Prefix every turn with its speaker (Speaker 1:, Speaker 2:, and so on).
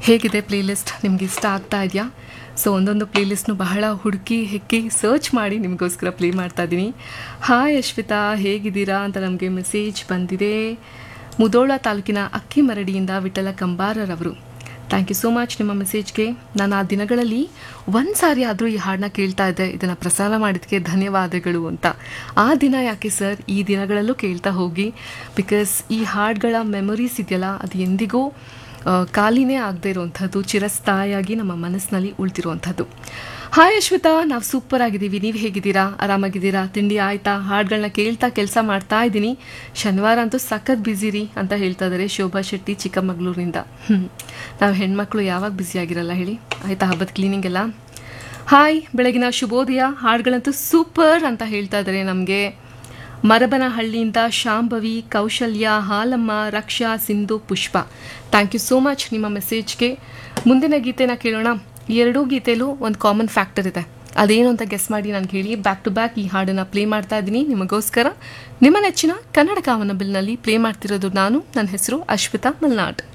Speaker 1: ಹೇಗಿದೆ ಪ್ಲೇಲಿಸ್ಟ್ ನಿಮ್ಗೆ ಇಷ್ಟ ಆಗ್ತಾ ಇದೆಯಾ ಸೊ ಒಂದೊಂದು ಪ್ಲೇಲಿಸ್ಟ್ನು ಬಹಳ ಹುಡುಕಿ ಹೆಕ್ಕಿ ಸರ್ಚ್ ಮಾಡಿ ನಿಮಗೋಸ್ಕರ ಪ್ಲೇ ಮಾಡ್ತಾ ಇದ್ದೀನಿ ಹಾಯ್ ಅಶ್ವಿತಾ ಹೇಗಿದ್ದೀರಾ ಅಂತ ನಮಗೆ ಮೆಸೇಜ್ ಬಂದಿದೆ ಮುದೋಳ ತಾಲೂಕಿನ ಅಕ್ಕಿಮರಡಿಯಿಂದ ವಿಠಲ ಕಂಬಾರರವರು ಥ್ಯಾಂಕ್ ಯು ಸೋ ಮಚ್ ನಿಮ್ಮ ಮೆಸೇಜ್ಗೆ ನಾನು ಆ ದಿನಗಳಲ್ಲಿ ಒಂದು ಸಾರಿ ಆದರೂ ಈ ಹಾಡನ್ನ ಕೇಳ್ತಾ ಇದ್ದೆ ಇದನ್ನು ಪ್ರಸಾರ ಮಾಡಿದ್ದಕ್ಕೆ ಧನ್ಯವಾದಗಳು ಅಂತ ಆ ದಿನ ಯಾಕೆ ಸರ್ ಈ ದಿನಗಳಲ್ಲೂ ಕೇಳ್ತಾ ಹೋಗಿ ಬಿಕಾಸ್ ಈ ಹಾಡುಗಳ ಮೆಮೊರೀಸ್ ಇದೆಯಲ್ಲ ಅದು ಎಂದಿಗೂ ಆ, ಖಾಲಿನೇ ಆಗದೆ ಇರುವಂಥದ್ದು ಚಿರಸ್ಥಾಯಿಯಾಗಿ ನಮ್ಮ ಮನಸ್ಸಿನಲ್ಲಿ ಉಳ್ತಿರುವಂಥದ್ದು ಹಾಯ್ ಅಶ್ವಿತಾ ನಾವು ಸೂಪರ್ ಆಗಿದ್ದೀವಿ ನೀವು ಹೇಗಿದ್ದೀರಾ ಆರಾಮಾಗಿದ್ದೀರಾ ತಿಂಡಿ ಆಯ್ತಾ ಹಾಡುಗಳನ್ನ ಕೇಳ್ತಾ ಕೆಲಸ ಮಾಡ್ತಾ ಇದ್ದೀನಿ ಶನಿವಾರ ಅಂತೂ ಸಖತ್ ಬ್ಯುಸಿ ರೀ ಅಂತ ಹೇಳ್ತಾ ಇದ್ದಾರೆ ಶೋಭಾ ಶೆಟ್ಟಿ ಚಿಕ್ಕಮಗಳೂರಿನಿಂದ ಹ್ಞೂ ನಾವು ಹೆಣ್ಮಕ್ಳು ಯಾವಾಗ ಬ್ಯುಸಿ ಆಗಿರಲ್ಲ ಹೇಳಿ ಆಯ್ತಾ ಹಬ್ಬದ ಕ್ಲೀನಿಂಗ್ ಎಲ್ಲ ಹಾಯ್ ಬೆಳಗಿನ ಶುಭೋದಯ ಹಾಡುಗಳಂತೂ ಸೂಪರ್ ಅಂತ ಹೇಳ್ತಾ ಇದ್ದಾರೆ ನಮಗೆ ಮರಬನಹಳ್ಳಿಯಿಂದ Shambhavi Kaushalya Halamma Raksha Sindhu Pushpa thank you so much ನಿಮ್ಮ ಮೆಸೇಜ್ಗೆ ಮುಂದಿನ ಗೀತೆನ ಕೇಳೋಣ ಈ ಎರಡೂ ಗೀತೆಲೂ ಒಂದು ಕಾಮನ್ ಫ್ಯಾಕ್ಟರ್ ಇದೆ ಅದೇನು ಅಂತ ಗೆಸ್ ಮಾಡಿ ನನಗೆ ಹೇಳಿ ಬ್ಯಾಕ್ ಟು ಬ್ಯಾಕ್ ಈ ಹಾಡನ್ನು ಪ್ಲೇ ಮಾಡ್ತಾ ಇದ್ದೀನಿ ನಿಮಗೋಸ್ಕರ ನಿಮ್ಮ ನೆಚ್ಚಿನ ಕನ್ನಡ ಕಾಮನ ಬಿಲ್ನಲ್ಲಿ ಪ್ಲೇ ಮಾಡ್ತಿರೋದು ನಾನು ನನ್ನ ಹೆಸರು ಅಶ್ವಿತಾ ಮಲ್ನಾಡ್